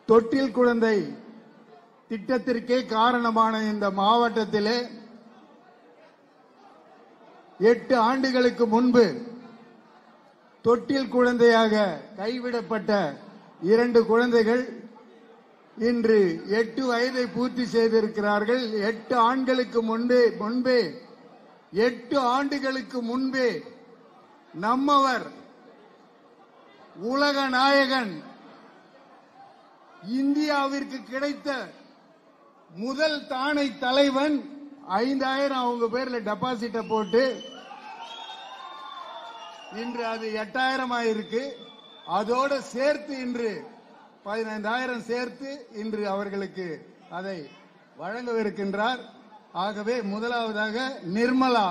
தொட்டில் குழந்தை திட்டத்திற்கே காரணமான இந்த மாவட்டத்திலே எட்டு ஆண்டுகளுக்கு முன்பு தொட்டில் குழந்தையாக கைவிடப்பட்ட இரண்டு குழந்தைகள் இன்று எட்டு வயதை பூர்த்தி செய்திருக்கிறார்கள் எட்டு ஆண்களுக்கு முன்பே முன்பே எட்டு ஆண்டுகளுக்கு முன்பே நம்மவர் உலக நாயகன் இந்தியாவிற்கு கிடைத்த முதல் தானை தலைவன் ஐந்தாயிரம் அவங்க பேர்ல டெபாசிட்ட போட்டு இன்று அது எட்டாயிரம் ஆயிருக்கு அதோடு சேர்த்து இன்று பதினைந்தாயிரம் சேர்த்து இன்று அவர்களுக்கு அதை வழங்கவிருக்கின்றார் ஆகவே முதலாவதாக நிர்மலா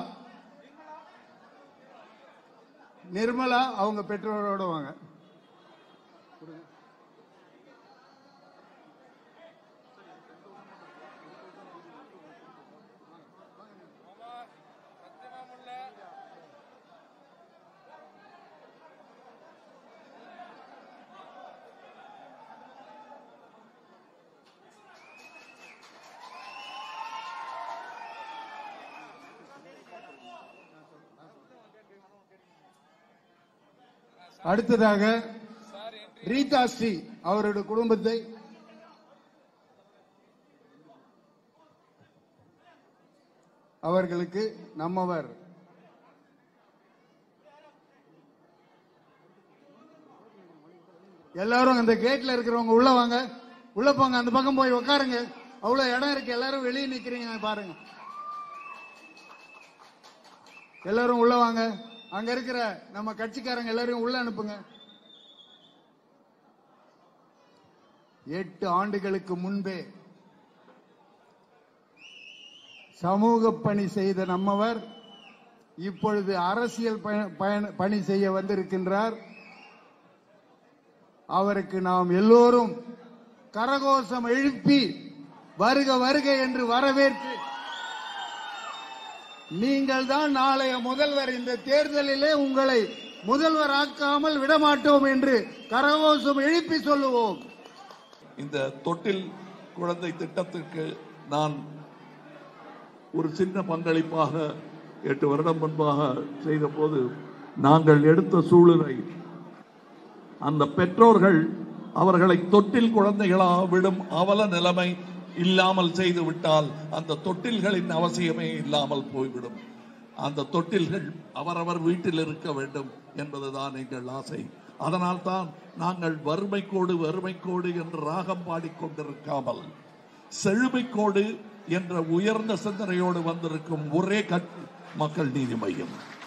நிர்மலா அவங்க பெற்றோரோட வாங்க அடுத்ததாக ரீதா ஸ்ரீ அவருடைய குடும்பத்தை அவர்களுக்கு நம்மவர் எல்லாரும் அந்த கேட்ல இருக்கிறவங்க உள்ள வாங்க உள்ள போங்க அந்த பக்கம் போய் உட்காருங்க அவ்வளவு இடம் இருக்கு எல்லாரும் வெளியே நிக்கிறீங்க பாருங்க எல்லாரும் உள்ள வாங்க அங்க இருக்கிற நம்ம கட்சிக்காரங்க எல்லாரையும் உள்ள அனுப்புங்க எட்டு ஆண்டுகளுக்கு முன்பே சமூக பணி செய்த நம்மவர் இப்பொழுது அரசியல் பய- பயண- பணி செய்ய வந்திருக்கின்றார் அவருக்கு நாம் எல்லோரும் கரகோஷம் எழுப்பி வருக வருக என்று வரவேற்று நீங்கள் தான் நாளைய முதல்வர் இந்த தேர்தலிலே உங்களை முதல்வர் ஆக்காமல் விடமாட்டோம் என்று கரகோஷம் எழுப்பி சொல்லுவோம் இந்த தொட்டில் குழந்தை திட்டத்திற்கு நான் ஒரு சின்ன பங்களிப்பாக எட்டு வருடம் முன்பாக செய்த போது நாங்கள் எடுத்த சூழ்நிலை அந்த பெற்றோர்கள் அவர்களை தொட்டில் குழந்தைகளாக விடும் அவல நிலைமை இல்லாமல் செய்து விட்டால் அந்த தொட்டில்களின் அவசியமே இல்லாமல் போய்விடும் அந்த தொட்டில்கள் அவரவர் வீட்டில் இருக்க வேண்டும் என்பதுதான் எங்கள் ஆசை அதனால்தான் நாங்கள் வறுமை கோடு வறுமை கோடு என்று ராகம் பாடிக்கொண்டிருக்காமல் செழுமை கோடு என்ற உயர்ந்த சிந்தனையோடு வந்திருக்கும் ஒரே கட்சி மக்கள் நீதி மையம்